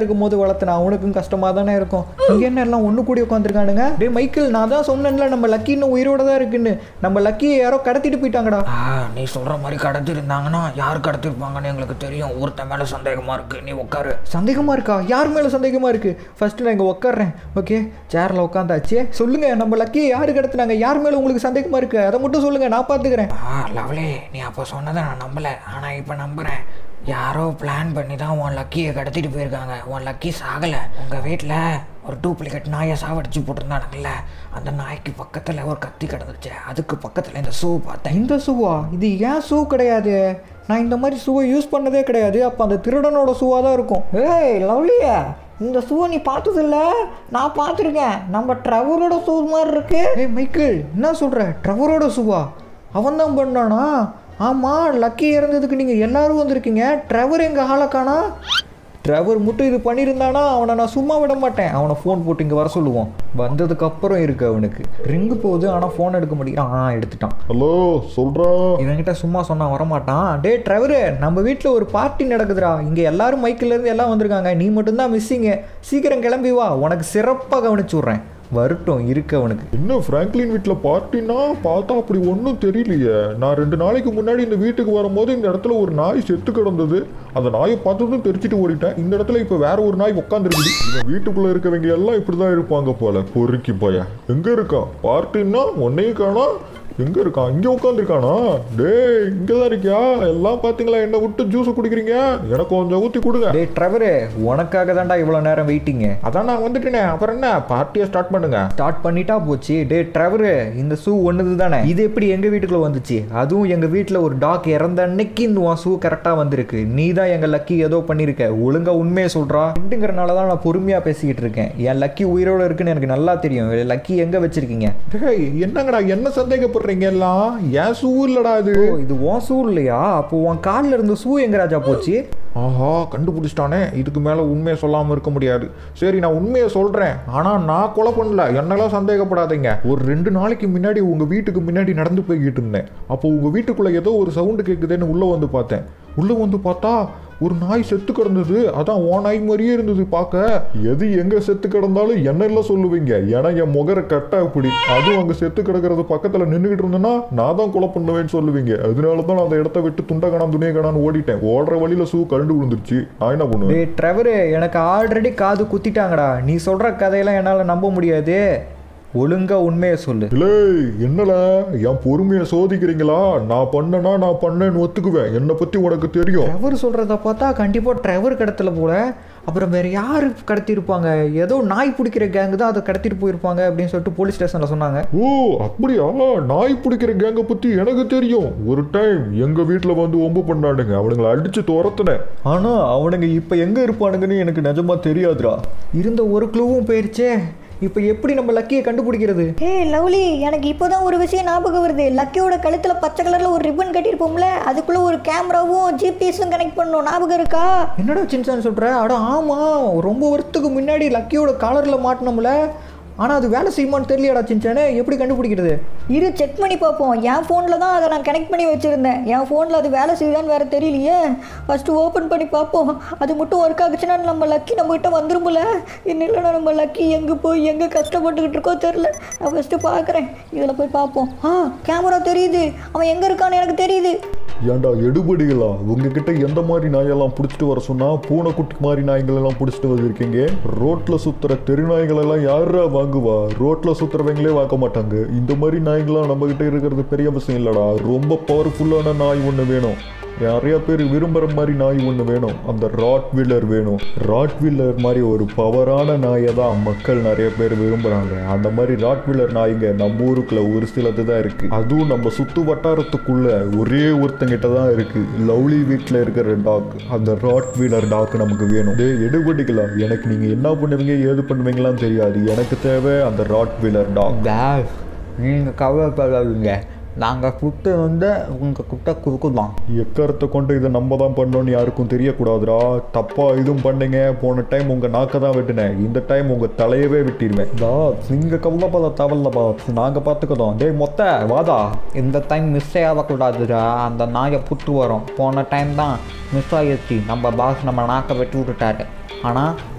இருக்கும்போது வளர்த்தன அவனுக்கும் கஷ்டமா தானே இருக்கும் இங்க என்ன எல்லாம் ஒண்ணு கூடி உட்காந்துருக்கானுங்க டே மைக்கேல் நான் தான் சொன்னேன்ல நம்ம லக்கி இன்னும் உயிரோட தான் இருக்குன்னு நம்ம லக்கியை யாரோ கடத்திட்டு போயிட்டாங்கடா ஆ நீ சொல்ற மாதிரி கடத்திருந்தாங்கன்னா யார் கடத்திருப்பாங்கன்னு எங்களுக்கு தெரியும் ஒருத்தன் மேல சந்தேகமா இருக்கு நீ உட்காரு சந்தேகமா இருக்கா யார் மேல சந்தேகமா இருக்கு ஃபர்ஸ்ட் நான் இங்க உட்காடுறேன் ஓகே சேர்ல உட்காந்தாச்சு சொல்லுங்க நம்ம லக்கியை யாரு கடத்துனாங்க யார் மேல உங்களுக்கு சந்தேகமா இருக்கு அதை மட்டும் சொல்லுங்க நான் பாத்துக்கிறேன் ஆ லவ்லி நீ அப்போ சொன்னதை நான் நம்பல ஆனா இப்போ நம்புறேன் யாரோ பிளான் பண்ணி தான் உன் லக்கியை கடத்திட்டு போயிருக்காங்க உன் லக்கி சாகலை உங்கள் வீட்டில் ஒரு டூப்ளிகேட் நாயை சாவடிச்சு போட்டிருந்தானுங்கல்ல அந்த நாய்க்கு பக்கத்தில் ஒரு கத்தி கிடந்துச்சு அதுக்கு பக்கத்தில் இந்த ஷூ பார்த்தேன் இந்த ஷூவா இது ஏன் ஷூ கிடையாது நான் இந்த மாதிரி ஷூவை யூஸ் பண்ணதே கிடையாது அப்போ அந்த திருடனோட ஷூவாக தான் இருக்கும் ஏய் லவ்லியா இந்த ஷூவை நீ பார்த்ததில்ல நான் பார்த்துருக்கேன் நம்ம ட்ரவரோட ஷூ மாதிரி இருக்கு ஏய் மைக்கேல் என்ன சொல்ற ட்ரவரோட ஷூவா அவன் தான் பண்ணானா ஆமாம் லக்கி இறந்ததுக்கு நீங்கள் எல்லாரும் வந்திருக்கீங்க ட்ரெவர் எங்கள் ஆளை காணா ட்ரெவர் மட்டும் இது பண்ணியிருந்தானா அவனை நான் சும்மா விட மாட்டேன் அவனை ஃபோன் போட்டு இங்கே வர சொல்லுவோம் வந்ததுக்கு அப்புறம் இருக்கு அவனுக்கு ரிங்கு போகுது ஆனால் ஃபோன் எடுக்க மாட்டேங்கிறான் ஆ எடுத்துட்டான் ஹலோ சொல்றா இவன்கிட்ட சும்மா சொன்னா வரமாட்டான் டே ட்ரைவரு நம்ம வீட்டில் ஒரு பார்ட்டி நடக்குதுடா இங்கே எல்லாரும் மைக்கில் இருந்து எல்லாம் வந்திருக்காங்க நீ மட்டும்தான் மிஸ்ஸிங்கு சீக்கிரம் கிளம்பி வா உனக்கு சிறப்பாக கவனிச்சு விட்றேன் வரட்டும் இருக்கு அவனுக்கு என்ன ஃப்ராங்க்லின் வீட்டில் பார்ட்டினா பார்த்தா அப்படி ஒன்றும் தெரியலையே நான் ரெண்டு நாளைக்கு முன்னாடி இந்த வீட்டுக்கு வரும்போது இந்த இடத்துல ஒரு நாய் செத்து கிடந்தது அந்த நாயை பார்த்ததும் தெரிச்சிட்டு ஓடிட்டேன் இந்த இடத்துல இப்போ வேற ஒரு நாய் உட்காந்துருக்குது இந்த வீட்டுக்குள்ள இருக்கவங்க எல்லாம் இப்படி தான் இருப்பாங்க போல பொறுக்கி போய எங்க இருக்கான் பார்ட்டின்னா உன்னையும் காணா எங்க இருக்கான் இங்க உட்காந்துருக்கானா டேய் இங்க தான் இருக்கியா எல்லாம் பாத்தீங்களா என்ன விட்டு ஜூஸ் குடிக்கிறீங்க எனக்கு கொஞ்சம் ஊத்தி கொடுங்க டே ட்ரைவரு உனக்காக தான்டா இவ்வளோ நேரம் வெயிட்டிங்கு அதான் நான் வந்துட்டேனே அப்புறம் என்ன பார்ட்டியை ஸ்டார்ட் பண்ணுங்க ஸ்டார்ட் பண்ணிட்டா போச்சு டே ட்ரைவரு இந்த ஷூ ஒன்றுது தானே இது எப்படி எங்கள் வீட்டுக்குள்ள வந்துச்சு அதுவும் எங்கள் வீட்டில் ஒரு டாக் இறந்த அன்னைக்கு இந்த உன் ஷூ கரெக்டாக வந்திருக்கு நீ தான் எங்கள் லக்கி ஏதோ பண்ணியிருக்க ஒழுங்கா உண்மையை சொல்கிறா ரெண்டுங்கிறனால தான் நான் பொறுமையாக பேசிக்கிட்டு இருக்கேன் என் லக்கி உயிரோடு இருக்குன்னு எனக்கு நல்லா தெரியும் லக்கி எங்கே வச்சிருக்கீங்க டேய் என்னங்கடா என்ன சந்தேகப்படுறீங்க எல்லாம் ஏன் ஷூ இல்லடா இது ஓ இது உன் ஷூ இல்லையா அப்போ உன் காலில் இருந்த ஷூ எங்க ராஜா போச்சு ஆஹா கண்டுபிடிச்சிட்டானே இதுக்கு மேலே உண்மையை சொல்லாமல் இருக்க முடியாது சரி நான் உண்மையை சொல்கிறேன் ஆனால் நான் கொலை பண்ணல என்னெல்லாம் சந்தேகப்படாதீங்க ஒரு ரெண்டு நாளைக்கு முன்னாடி உங்கள் வீட்டுக்கு முன்னாடி நடந்து போய்கிட்டு இருந்தேன் அப்போ உங்கள் வீட்டுக்குள்ளே ஏதோ ஒரு சவுண்டு கேட்குதுன்னு உள்ளே வந்து பார்த்தேன் உள்ளே வந்து பார்த்தா ஒரு நாய் செத்து கிடந்தது அதான் ஓ நாய் மாதிரியே இருந்தது பார்க்க எது எங்க செத்து கிடந்தாலும் என்ன எல்லாம் சொல்லுவீங்க ஏன்னா என் முகர கட்டா இப்படி அதுவும் அங்க செத்து கிடக்கிறது பக்கத்துல நின்றுகிட்டு இருந்தேன்னா நான் தான் கொலை பண்ணுவேன்னு சொல்லுவீங்க அதனால தான் நான் அந்த இடத்த விட்டு துண்ட காணாம துணியை காணான்னு ஓடிட்டேன் ஓடுற வழியில ஷூ கரண்டு விழுந்துருச்சு நான் என்ன பண்ணுவேன் டே ட்ரெவரு எனக்கு ஆல்ரெடி காது குத்திட்டாங்கடா நீ சொல்கிற கதையெல்லாம் என்னால் நம்ப முடியாது ஒழுங்கா உண்மையை சொல்லு இல்லை என்னல என் பொறுமையை சோதிக்கிறீங்களா நான் பண்ணனா நான் பண்ணேன்னு ஒத்துக்குவேன் என்னை பத்தி உனக்கு தெரியும் ட்ரெவர் சொல்கிறத பார்த்தா கண்டிப்பாக ட்ரெவர் கடத்தல போல அப்புறம் வேற யார் கடத்தியிருப்பாங்க ஏதோ நாய் பிடிக்கிற கேங்கு தான் அதை கடத்திட்டு போயிருப்பாங்க அப்படின்னு சொல்லிட்டு போலீஸ் ஸ்டேஷனில் சொன்னாங்க ஓ அப்படியா நாய் பிடிக்கிற கேங்கை பத்தி எனக்கு தெரியும் ஒரு டைம் எங்க வீட்டுல வந்து ஒம்பு பண்ணானுங்க அவனுங்களை அடிச்சு துரத்துனேன் ஆனா அவனுங்க இப்ப எங்க இருப்பானுங்கன்னு எனக்கு நிஜமா தெரியாதுடா இருந்த ஒரு க்ளூவும் போயிருச்சே இப்போ எப்படி நம்ம லக்கியை கண்டுபிடிக்கிறது ஏய் லவ்லி எனக்கு இப்போதான் ஒரு விஷயம் ஞாபகம் வருது லக்கியோட கழுத்தில் பச்சை கலரில் ஒரு ரிப்பன் கட்டியிருப்போம்ல அதுக்குள்ளே ஒரு கேமராவும் ஜிபிஎஸும் கனெக்ட் பண்ணணும் ஞாபகம் இருக்கா என்னடா சின்சான்னு சொல்கிற அட ஆமாம் ரொம்ப வருஷத்துக்கு முன்னாடி லக்கியோட காலரில் மாட்டினோம்ல ஆனால் அது வேலை செய்யுமான்னு தெரியலடா சின்சானே எப்படி கண்டுபிடிக்கிறது இரு செக் பண்ணி பார்ப்போம் என் ஃபோனில் தான் அதை நான் கனெக்ட் பண்ணி வச்சுருந்தேன் என் ஃபோனில் அது வேலை செய்யுதான்னு வேறு தெரியலையே ஃபஸ்ட்டு ஓப்பன் பண்ணி பார்ப்போம் அது மட்டும் ஒர்க் ஆகுச்சுன்னா நம்ம லக்கி நம்மகிட்ட வந்துரும்ல இன்னும் இல்லைனா நம்ம லக்கி எங்கே போய் எங்கே கஷ்டப்பட்டுக்கிட்டு இருக்கோ தெரில நான் ஃபஸ்ட்டு பார்க்குறேன் இதில் போய் பார்ப்போம் ஆ கேமரா தெரியுது அவன் எங்கே இருக்கான்னு எனக்கு தெரியுது ஏன்டா எடுபடிகளா உங்ககிட்ட எந்த மாதிரி நாயெல்லாம் பிடிச்சிட்டு வர சொன்னா பூனைக்குட்டி மாதிரி நாய்கள் எல்லாம் பிடிச்சிட்டு வந்திருக்கீங்க ரோட்ல சுத்துற தெரு நாய்கள் எல்லாம் யாரா வாங்குவா ரோட்ல சுத்துறவங்களே வாங்க மாட்டாங்க இந்த மாதிரி நாய்களாம் நம்ம கிட்ட இருக்கிறது பெரிய விஷயம் இல்லடா ரொம்ப பவர்ஃபுல்லான நாய் ஒன்று வேணும் நிறைய பேர் விரும்புகிற மாதிரி நாய் ஒன்று வேணும் அந்த ராட் வீலர் வேணும் ராட் வீலர் மாதிரி ஒரு பவரான நாயை தான் மக்கள் நிறைய பேர் விரும்புகிறாங்க அந்த மாதிரி ராட் வீலர் நாய்ங்க நம்ம ஊருக்குள்ள ஒரு சிலது தான் இருக்கு அதுவும் நம்ம சுத்து வட்டாரத்துக்குள்ள ஒரே ஒருத்தங்கிட்ட தான் இருக்கு லவ்லி வீட்டில் இருக்கிற டாக் அந்த ராட் வீலர் டாக் நமக்கு வேணும் டே எடுபடிக்கலாம் எனக்கு நீங்கள் என்ன பண்ணுவீங்க ஏது பண்ணுவீங்களான்னு தெரியாது எனக்கு தேவை அந்த ராட் வீலர் டாக் பேக் நீங்கள் கவலைப்படாதீங்க நாங்கள் குட்டு வந்து உங்கள் கிட்ட கொடுக்கலாம் எக்கரத்தை கொண்டு இதை நம்ம தான் பண்ணோன்னு யாருக்கும் தெரியக்கூடாதுடா தப்பா இதுவும் பண்ணீங்க போன டைம் உங்க நாக்க தான் வெட்டினேன் இந்த டைம் உங்க தலையவே வெட்டிடுவேன் பாஸ் நீங்கள் கவலைப்பட தேவையில்ல பாஸ் நாங்கள் பார்த்துக்கிறோம் டேய் மொத்த வாதா இந்த டைம் மிஸ் ஆகக்கூடாதுடா அந்த நாயை புட்டு வரும் போன டைம் தான் மிஸ் ஆகிடுச்சு நம்ம பாஸ் நம்ம நாக்கை வெட்டி விட்டுட்டாரு ஆனால்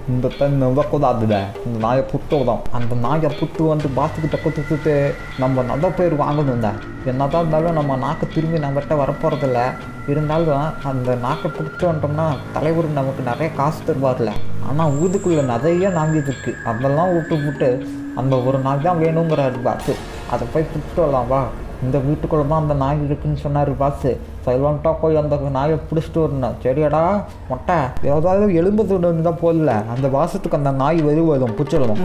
இந்த தண்ணி வைக்கூடாதுல இந்த நாயை புட்டு விடும் அந்த நாயை புட்டு வந்து பாத்துக்கிட்ட கொடுத்துட்டு நம்ம நல்ல பேர் வாங்கணும்ல என்னதான் இருந்தாலும் நம்ம நாக்கு திரும்பி நம்மகிட்ட வரப்போகிறதில்ல இருந்தாலும் அந்த நாக்கை புட்டு வந்துட்டோம்னா தலைவர் நமக்கு நிறைய காசு தருவார்ல ஆனால் ஊதுக்குள்ளே நிறைய நாங்கி இருக்கு அதெல்லாம் விட்டு விட்டு அந்த ஒரு நாய் தான் வேணுங்கிறாரு பாத்து அதை போய் புட்டு வரலாம் வா இந்த வீட்டுக்குள்ள தான் அந்த நாய் இருக்குன்னு சொன்னார் பாஸ் சைலண்ட்டாக போய் அந்த நாயை பிடிச்சிட்டு வரணும் சரியாடா மொட்டை ஏதாவது எலும்பு துண்டு தான் போடல அந்த வாசத்துக்கு அந்த நாய் வருவதும் பிடிச்சிடும்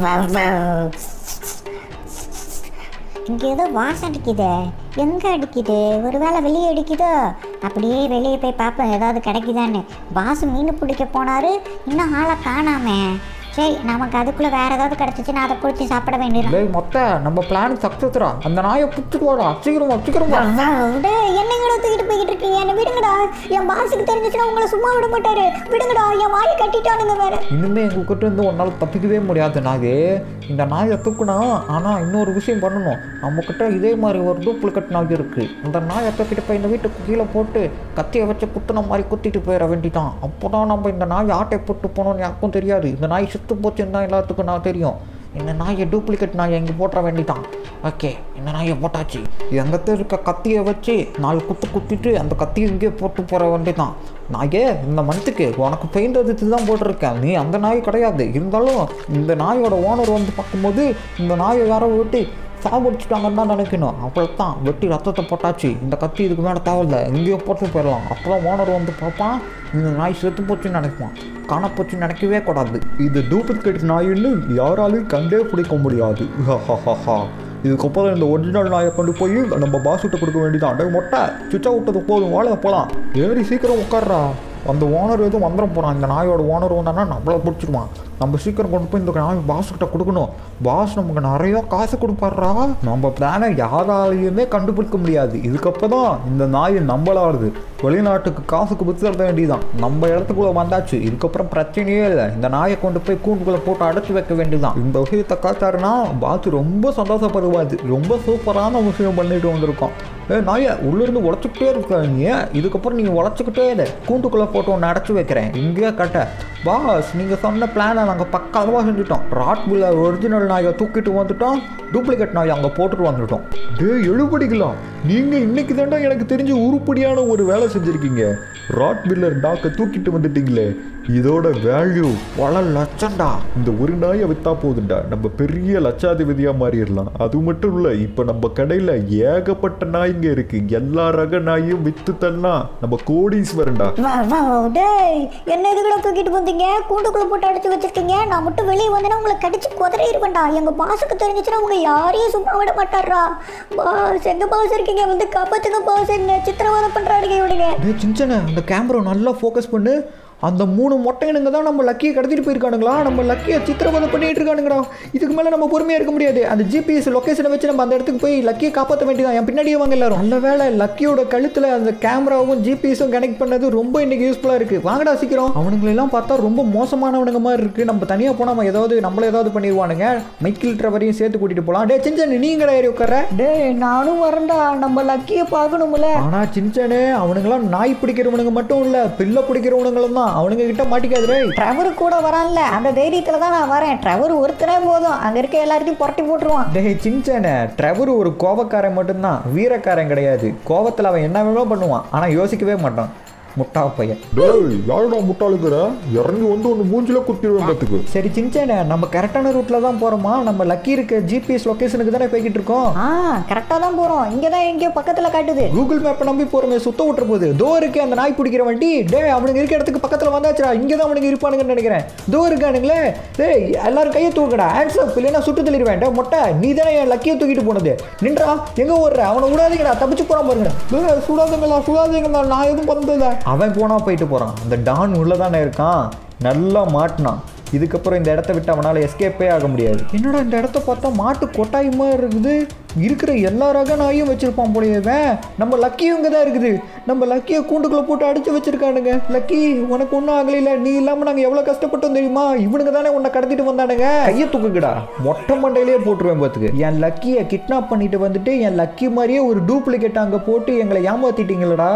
இங்க ஏதோ வாசம் அடிக்குதே எங்க அடிக்குது ஒருவேளை வெளியே அடிக்குதோ அப்படியே வெளியே போய் பார்ப்போம் ஏதாவது கிடைக்குதான்னு பாசு மீன் பிடிக்க போனாரு இன்னும் ஆளை காணாமே சரி நமக்கு அதுக்குள்ள வேற ஏதாவது கிடைச்சிச்சுன்னா அதை பிடிச்சி சாப்பிட வேண்டியது டேய் மொட்டை நம்ம பிளான் சக்ஸஸ்ரா அந்த நாயை பிடிச்சிட்டு வாடா சீக்கிரமா சீக்கிரமா என்னங்கடா தூக்கிட்டு போய்கிட்டு இருக்கீங்க என்ன விடுங்கடா என் பாசுக்கு தெரிஞ்சிச்சுன்னா உங்களை சும்மா விட மாட்டாரு விடுங்கடா என் வாயை கட்டிட்டானுங்க வேற இனிமே எங்ககிட்ட இருந்து உன்னால் தப்பிக்கவே முடியாது நாயே இந்த நாயை தூக்கணும் ஆனால் இன்னொரு விஷயம் பண்ணணும் நம்மக்கிட்ட இதே மாதிரி ஒரு டூப்ளிகேட் நாய் இருக்கு அந்த நாயை தூக்கிட்டு போய் இந்த வீட்டுக்கு கீழே போட்டு கத்தியை வச்சு குத்துன மாதிரி குத்திட்டு போயிட வேண்டிதான் அப்போ தான் நம்ம இந்த நாய் ஆட்டை போட்டு போனோம்னு யாருக்கும் தெரியாது இந்த நாய் செத்து போச்சுன்னு தான் எல்லாத்துக்கும் நான் தெரியும் இந்த நாயை டூப்ளிகேட் நாயை இங்கே போட்டுற வேண்டிதான் ஓகே இந்த நாயை போட்டாச்சு எங்கத்த இருக்க கத்தியை வச்சு நாலு குத்து குத்திட்டு அந்த கத்தியை இங்கே போட்டு போகிற வேண்டிதான் நாயே இந்த மந்த்துக்கு உனக்கு பெயிண்ட் அடித்து தான் போட்டிருக்கேன் நீ அந்த நாய் கிடையாது இருந்தாலும் இந்த நாயோட ஓனர் வந்து பார்க்கும்போது இந்த நாயை யாரோ விட்டு சாப்பிடிச்சிட்டாங்கன்னு தான் நினைக்கணும் அவ்வளோதான் வெட்டி ரத்தத்தை போட்டாச்சு இந்த கத்தி இதுக்கு மேலே தேவையில்ல எங்கேயோ போட்டு போயிடலாம் அப்போதான் ஓனர் வந்து பார்ப்பான் இந்த நாய் செத்து போச்சுன்னு நினைப்பான் காணப்போச்சுன்னு நினைக்கவே கூடாது இது டூப்ளிகேட் நாயின்னு யாராலையும் கண்டே பிடிக்க முடியாது ஹஹஹஹா. இதுக்கப்புறம் இந்த ஒரிஜினல் நாயை கொண்டு போய் நம்ம பாசுட்ட கொடுக்க வேண்டியதான் டேய் மொட்டை சுவிட்சா விட்டது போதும் வாழ போகலாம் ஏறி சீக்கிரம் உட்கார்றா அந்த ஓனர் எதுவும் வந்துட போகிறான் இந்த நாயோட ஓனர் வந்தானா நம்மள பிடிச்சிடுவான் நம்ம சீக்கிரம் கொண்டு போய் இந்த நாய் பாஸ்கிட்ட கொடுக்கணும் பாஸ் நமக்கு நிறைய காசு கொடுப்பாடுறா நம்ம பிளானை யாராலையுமே கண்டுபிடிக்க முடியாது இதுக்கப்புறம் தான் இந்த நாய் நம்மளாடுது வெளிநாட்டுக்கு காசுக்கு வித்து தர வேண்டியதான் நம்ம இடத்துக்குள்ள வந்தாச்சு இதுக்கப்புறம் பிரச்சனையே இல்லை இந்த நாயை கொண்டு போய் கூண்டுக்குள்ள போட்டு அடைச்சி வைக்க வேண்டியதான் இந்த விஷயத்தை காத்தாருன்னா பாத்து ரொம்ப சந்தோஷப்படுவாது ரொம்ப சூப்பரான விஷயம் பண்ணிட்டு வந்திருக்கோம் ஏ நாயை உள்ளிருந்து உடச்சிக்கிட்டே இருக்க நீ இதுக்கப்புறம் நீங்கள் உடச்சிக்கிட்டே இல்லை கூண்டுக்குள்ளே போட்டு ஒன்று அடைச்சி வைக்கிறேன் இங்கேயே கட்ட பாஸ் நீங்கள் சொன்ன பிளானை நாங்கள் பக்காவாக செஞ்சுட்டோம் ராட் புல்ல ஒரிஜினல் நாயை தூக்கிட்டு வந்துட்டோம் டூப்ளிகேட் நாயை அங்கே போட்டுட்டு வந்துட்டோம் டே எழுபடிக்கலாம் நீங்கள் இன்னைக்கு தாண்டா எனக்கு தெரிஞ்ச உருப்படியான ஒரு வேலை செஞ்சுருக்கீங்க ராட் பில்லர் டாக்கை தூக்கிட்டு வந்துட்டீங்களே இதோட வேல்யூ பல லட்சம்டா இந்த ஒரு நாயை வித்தா போதும்டா நம்ம பெரிய லட்சாதிபதியா மாறிடலாம் அது மட்டும் இல்ல இப்ப நம்ம கடையில ஏகப்பட்ட நாய்ங்க இருக்கு எல்லா ரக நாயும் வித்து தள்ளா நம்ம கோடீஸ்வரன்டா வா வா டேய் என்ன இதுக்குள்ள தூக்கிட்டு வந்தீங்க கூண்டுக்குள்ள போட்டு அடைச்சு வச்சிருக்கீங்க நான் மட்டும் வெளியே வந்தேன்னா உங்களை கடிச்சு குதறிடுவேன்டா எங்க பாஸுக்கு தெரிஞ்சிச்சுன்னா உங்க யாரையும் சும்மா விட மாட்டாரா பாஸ் எங்க பாஸ் இருக்கீங்க வந்து காப்பாத்துங்க பாஸ் என்ன சித்திரவதை பண்றாருங்க இவனுங்க டேய் சின்சனே அந்த கேமரா நல்லா ஃபோக்கஸ் பண்ணு அந்த மூணு மொட்டைனுங்க தான் நம்ம லக்கியை கடத்திட்டு போயிருக்கானுங்களா நம்ம லக்கியை சித்திரவதை பண்ணிட்டு இருக்கானுங்கடா இதுக்கு மேலே நம்ம பொறுமையாக இருக்க முடியாது அந்த ஜிபிஎஸ் லொக்கேஷனை வச்சு நம்ம அந்த இடத்துக்கு போய் லக்கியை காப்பாற்ற வேண்டியதான் என் பின்னாடியே வாங்க எல்லாரும் நல்ல வேலை லக்கியோட கழுத்தில் அந்த கேமராவும் ஜிபிஎஸும் கனெக்ட் பண்ணது ரொம்ப இன்னைக்கு யூஸ்ஃபுல்லாக இருக்குது வாங்கடா சீக்கிரம் அவனுங்களெல்லாம் பார்த்தா ரொம்ப மோசமானவனுங்க மாதிரி இருக்குது நம்ம தனியாக போனால் நம்ம ஏதாவது நம்மள ஏதாவது பண்ணிடுவானுங்க மைக்கிள் ட்ரவரையும் சேர்த்து கூட்டிகிட்டு போகலாம் டே சின்சன் நீங்கடா ஏறி உட்கார டேய் நானும் வரேன்டா நம்ம லக்கியை பார்க்கணும்ல ஆனா சின்சனே அவனுங்களாம் நாய் பிடிக்கிறவனுங்க மட்டும் இல்ல பிள்ளை பிடிக்கிறவனுங்களும் தான் அவனுங்க கிட்ட மாட்டிக்காதுரே ட்ரெவர் கூட வரான்ல அந்த தைரியத்தில் தான் நான் வரேன் ட்ரெவர் ஒருத்தரே போதும் அங்கே இருக்க எல்லாத்தையும் புரட்டி போட்டுருவான் டேய் சின்சனே ட்ரெவர் ஒரு கோபக்காரன் மட்டும்தான் வீரக்காரன் கிடையாது கோபத்தில் அவன் என்ன வேணுமோ பண்ணுவான் ஆனால் யோசிக்கவே மாட்டான் முட்டா பையன் டேய் யாரோட முட்டாளுக்குற இறங்கி வந்து ஒன்று மூஞ்சில குத்திடுவேன் பார்த்துக்கு சரி சின்சனே நம்ம கரெக்டான ரூட்டில் தான் போகிறோமா நம்ம லக்கி இருக்க ஜிபிஎஸ் லொக்கேஷனுக்கு தானே போய்கிட்டு இருக்கோம் ஆ கரெக்டாக தான் போகிறோம் இங்கே தான் எங்கேயோ பக்கத்தில் காட்டுது கூகுள் மேப்பை நம்பி போகிறோமே சுத்த விட்டுற போகுது தோ இருக்கு அந்த நாய் பிடிக்கிற வண்டி டேய் அவனுங்க இருக்க இடத்துக்கு பக்கத்தில் வந்தாச்சுடா இங்கே தான் அவனுங்க இருப்பானுங்கன்னு நினைக்கிறேன் தோ இருக்கானுங்களே டேய் எல்லாரும் கையை தூக்குடா ஹேண்ட்ஸ் அப் இல்லைன்னா சுட்டு தள்ளிடுவேன் டேய் மொட்டை நீ தானே என் லக்கியை தூக்கிட்டு போனது நின்றா எங்கே ஓடுற அவனை விடாதீங்கடா தப்பிச்சு போகிறான் பாருங்க டேய் சுடாதீங்களா சுடாதீங்களா நான் எதுவும் பண்ணதில்ல அவன் போனா போயிட்டு போகிறான் அந்த டான் உள்ள தானே இருக்கான் நல்லா மாட்டினான் இதுக்கப்புறம் இந்த இடத்த விட்டு அவனால் எஸ்கேப்பே ஆக முடியாது என்னடா இந்த இடத்த பார்த்தா மாட்டு கொட்டாயமா இருக்குது இருக்கிற எல்லா ரக நாயும் வச்சிருப்பான் போலயேவன் நம்ம லக்கியும் இங்கே தான் இருக்குது நம்ம லக்கியை கூண்டுக்குள்ள போட்டு அடிச்சு வச்சிருக்கானுங்க லக்கி உனக்கு ஒன்றும் ஆகலையில நீ இல்லாமல் நாங்கள் எவ்வளோ கஷ்டப்பட்டோம் தெரியுமா இவனுங்க தானே உன்னை கடத்திட்டு வந்தானுங்க கையை தூக்குங்கடா மொட்டை மண்டையிலேயே போட்டுருவேன் பார்த்துக்கு என் லக்கியை கிட்னாப் பண்ணிட்டு வந்துட்டு என் லக்கி மாதிரியே ஒரு டூப்ளிகேட் அங்கே போட்டு எங்களை ஏமாத்திட்டீங்களடா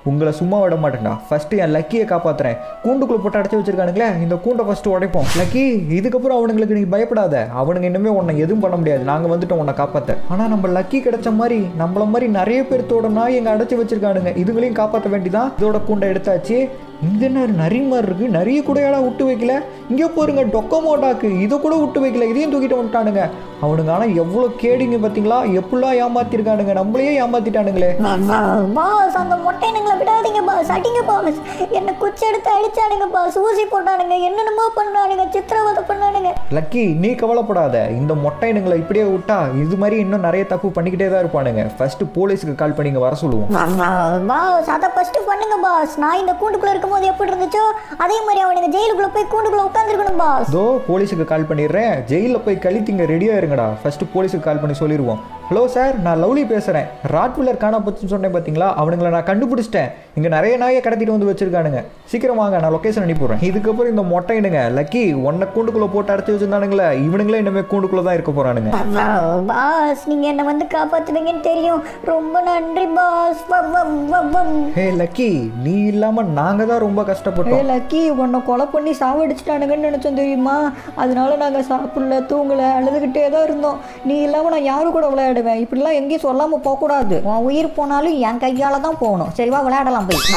உங்களை சும்மா விட மாட்டேன்டா ஃபஸ்ட்டு என் லக்கியை காப்பாத்துறேன் கூண்டுக்குள்ளே போட்டு அடைச்சி வச்சிருக்கானுங்களே இந்த கூண்டை ஃபஸ்ட்டு உடைப்போம் லக்கி இதுக்கப்புறம் அவனுங்களுக்கு நீ பயப்படாத அவனுங்க இன்னுமே உன்னை எதுவும் பண்ண முடியாது நாங்கள் வந்துட்டோம் உன்னை காப்பாற்ற ஆனால் நம்ம லக்கி கிடைச்ச மாதிரி நம்மள மாதிரி நிறைய பேர்த்தோட நாய் எங்க அடைச்சி வச்சிருக்கானுங்க இதுங்களையும் காப்பாற்ற வேண்டிதான் இதோட கூண்டை எடுத்தாச்சு இங்க என்ன நரி மாதிரி இருக்கு நிறைய கூடையாடா விட்டு வைக்கல இங்க பாருங்க டொக்கமோட்டாக்கு இதை கூட விட்டு வைக்கல இதையும் தூக்கிட்டு வந்துட்டானுங்க அவனுங்க ஆனால் எவ்வளோ கேடிங்க பார்த்தீங்களா எப்படிலாம் ஏமாத்திருக்கானுங்க நம்மளையே ஏமாத்திட்டானுங்களே பாஸ் அந்த மொட்டைனுங்களை விடாதீங்க பாஸ் அடிங்க பாஸ் என்னை குச்சி எடுத்து அடிச்சானுங்க பாஸ் ஊசி போட்டானுங்க என்னென்னமோ பண்ணானுங்க சித்திரவதை பண்ணானுங்க லக்கி நீ கவலைப்படாத இந்த மொட்டைனுங்களை இப்படியே விட்டா இது மாதிரி இன்னும் நிறைய தப்பு பண்ணிக்கிட்டே தான் இருப்பானுங்க ஃபர்ஸ்ட் போலீஸுக்கு கால் பண்ணி இங்க வர சொல்லுவோம் பாஸ் அதை ஃபர்ஸ்ட் பண்ணுங்க பாஸ் நான் இந்த கூண்டுக்குள்ள இருக்கும்போது எப்படி இருந்துச்சோ அதே மாதிரி அவனுங்க ஜெயிலுக்குள்ள போய் கூண்டுக்குள்ள உட்காந்துருக்கணும் பாஸ் இதோ போலீஸுக்கு கால் பண்ணிடுறேன் ஜெயிலில் போய் கழித்திங்க ரெடியாக இருங்கடா ஃபர்ஸ்ட் போலீஸுக்கு கால் பண்ணி சொல்லிடுவோம் ஹலோ சார் நான் லவ்லி பேசுகிறேன் ராட்வில்லர் காணா போச்சுன்னு சொன்னேன் பார்த்தீங்களா அவனுங்களை நான் கண்டுபிடிச்சிட்டேன் இங்கே நிறைய நாயை கடத்திட்டு வந்து வச்சிருக்கானுங்க சீக்கிரம் வாங்க நான் லொக்கேஷன் அனுப்பிடுறேன் இதுக்கப்புறம் இந்த மொட்டைனுங்க லக்கி ஒன்றை கூண்டுக்குள்ளே போட்டு அடைச்சி வச்சிருந்தானுங்களே இவனுங்களே இனிமேல் கூண்டுக்குள்ளே தான் இருக்க போகிறானுங்க பாஸ் நீங்க என்ன வந்து காப்பாத்துவீங்கன்னு தெரியும் ரொம்ப நன்றி பாஸ் வம், வம், வம், வம். ஹே லக்கி நீ இல்லாமல் நாங்கள் தான் ரொம்ப ஏ கஷ்டப்பட்டோம் லக்கி உன்னை கொலை பண்ணி சாவடிச்சிட்டானுங்கன்னு நினச்சோம் தெரியுமா அதனால நாங்கள் சாப்பிடல தூங்கல அழுதுகிட்டே தான் இருந்தோம் நீ இல்லாமல் நான் யாரு கூட விளையாடுவேன் இப்படிலாம் எங்கேயும் சொல்லாமல் போகக்கூடாது உன் உயிர் போனாலும் என் கையால் தான் போகணும் சரிவா விளையாடலாம் போய்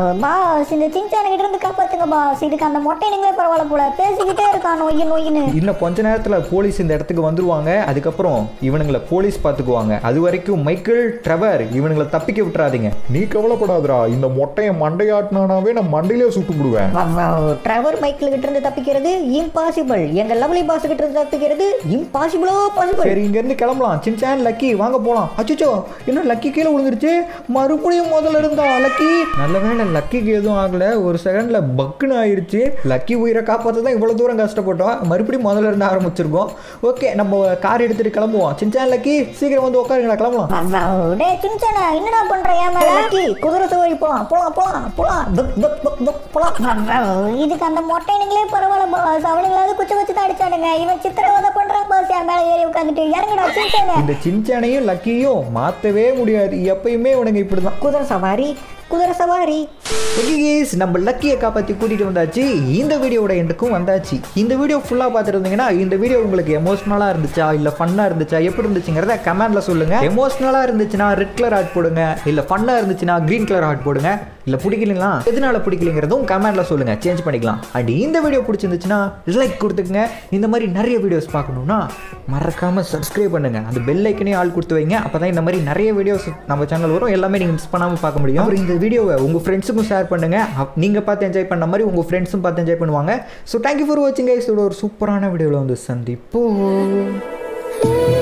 பாஸ் இந்த சிங்சானுக்கிட்ட இருந்து காப்பாத்துங்க பாஸ் இதுக்கு அந்த மொட்டைனுங்களே பரவாயில்ல போல பேசிக்கிட்டே இருக்கான் நொய்யு நொய்யுன்னு இன்னும் கொஞ்ச நேரத்தில் போலீஸ் இந்த இடத்துக்கு வந்துருவாங்க அதுக்கப்புறம் இவனுங்களை போலீஸ் பார்த்துக்குவாங்க அது வரைக்கும் மைக்கேல் ட்ரெவர் இவனுங்களை தப்பிக்க விட்டுறாதீங்க நீ கவலைப்படாதடா இந்த மொட்டையை மண்டையாட்டினானாவே நான் மண்டையிலே சுட்டு விடுவேன் ட்ரெவர் மைக்கிள் கிட்ட இருந்து தப்பிக்கிறது இம்பாசிபிள் எங்க லவ்லி பாஸ் கிட்ட இருந்து தப்பிக்கிறது இம்பாசிபிளோ பாசிபிள் சரி இங்கேருந்து கிளம்பலாம் சின்சான் லக்கி வாங்க போகலாம் அச்சோ இன்னும் லக்கி கீழே விழுந்துருச்சு மறுபடியும் முதல்ல இருந்தா லக்கி நல்ல வேளை லக்கிக்கு எதுவும் ஆகல ஒரு செகண்ட்ல பக்குன்னு ஆயிருச்சு லக்கி உயிரை காப்பாற்ற தான் இவ்வளோ தூரம் கஷ்டப்பட்டோம் மறுபடியும் முதல்ல இருந்து ஆரம்பிச்சிருக்கோம் ஓகே நம்ம கார் எடுத்துட்டு கிளம்புவோம் சின்சான் லக்கி சீக்கிரம் வந்து உட்காருங்களா கிளம்பலாம் டேய் சின்சனா என்னடா பண்ற ஏன் மேல லக்கி குதிரை சவாரி போலாம் போலாம் போலாம் போலாம் புக் புக் புக் புக் போலாம் இதுக்கு அந்த மொட்டைனுங்களே பரவாயில்ல பாஸ் அவனுங்களாவது குச்சி வச்சு தான் அடிச்சானுங்க இவன் சித்திரவதை பண்றான் பாஸ் என் மேல ஏறி உட்காந்துட்டு இறங்குடா சின்சனா இந்த சின்சானையும் லக்கியும் மாற்றவே முடியாது எப்பயுமே இவனுங்க இப்படி தான் குதிரை சவாரி குதிரை சவாரி ஓகே கேஸ் நம்ம லக்கியை காப்பாற்றி கூட்டிகிட்டு வந்தாச்சு இந்த வீடியோட எண்டுக்கும் வந்தாச்சு இந்த வீடியோ ஃபுல்லாக பார்த்துருந்தீங்கன்னா இந்த வீடியோ உங்களுக்கு எமோஷ்னலாக இருந்துச்சா இல்லை ஃபன்னாக இருந்துச்சா எப்படி இருந்துச்சுங்கிறத கமெண்ட்டில் சொல்லுங்கள் எமோஷ்னலாக இருந்துச்சுன்னா ரெட் கலர் ஹார்ட் போடுங்க இல்லை ஃபன்னாக இருந்துச்சுன்னா க்ரீன் கலர் ஹார்ட் போடுங்க இல்லை பிடிக்கலங்களா எதனால பிடிக்கலைங்கிறதும் கமெண்ட்டில் சொல்லுங்கள் சேஞ்ச் பண்ணிக்கலாம் அண்ட் இந்த வீடியோ பிடிச்சிருந்துச்சுன்னா லைக் கொடுத்துக்குங்க இந்த மாதிரி நிறைய வீடியோஸ் பார்க்கணுன்னா மறக்காமல் சப்ஸ்கிரைப் பண்ணுங்கள் அந்த பெல் ஐக்கனையும் ஆள் கொடுத்து வைங்க அப்போ தான் இந்த மாதிரி நிறைய வீடியோஸ் நம்ம சேனல் வரும் எல்லாமே நீங்கள் மிஸ் பண்ணாமல் பார்க்க முடியும் அப்புறம் இந்த வீடியோவை உங்கள் ஃப்ரெண்ட்ஸுக்கும் ஷேர் பண்ணுங்கள் நீங்கள் பார்த்து என்ஜாய் பண்ண மாதிரி உங்கள் ஃப்ரெண்ட்ஸும் பார்த்து என்ஜாய் பண்ணுவாங்க ஸோ தேங்க்யூ ஃபார் வாட்சிங் கைஸ் ஒரு சூப்பரான வீடியோவில் வந்து சந்திப்போம்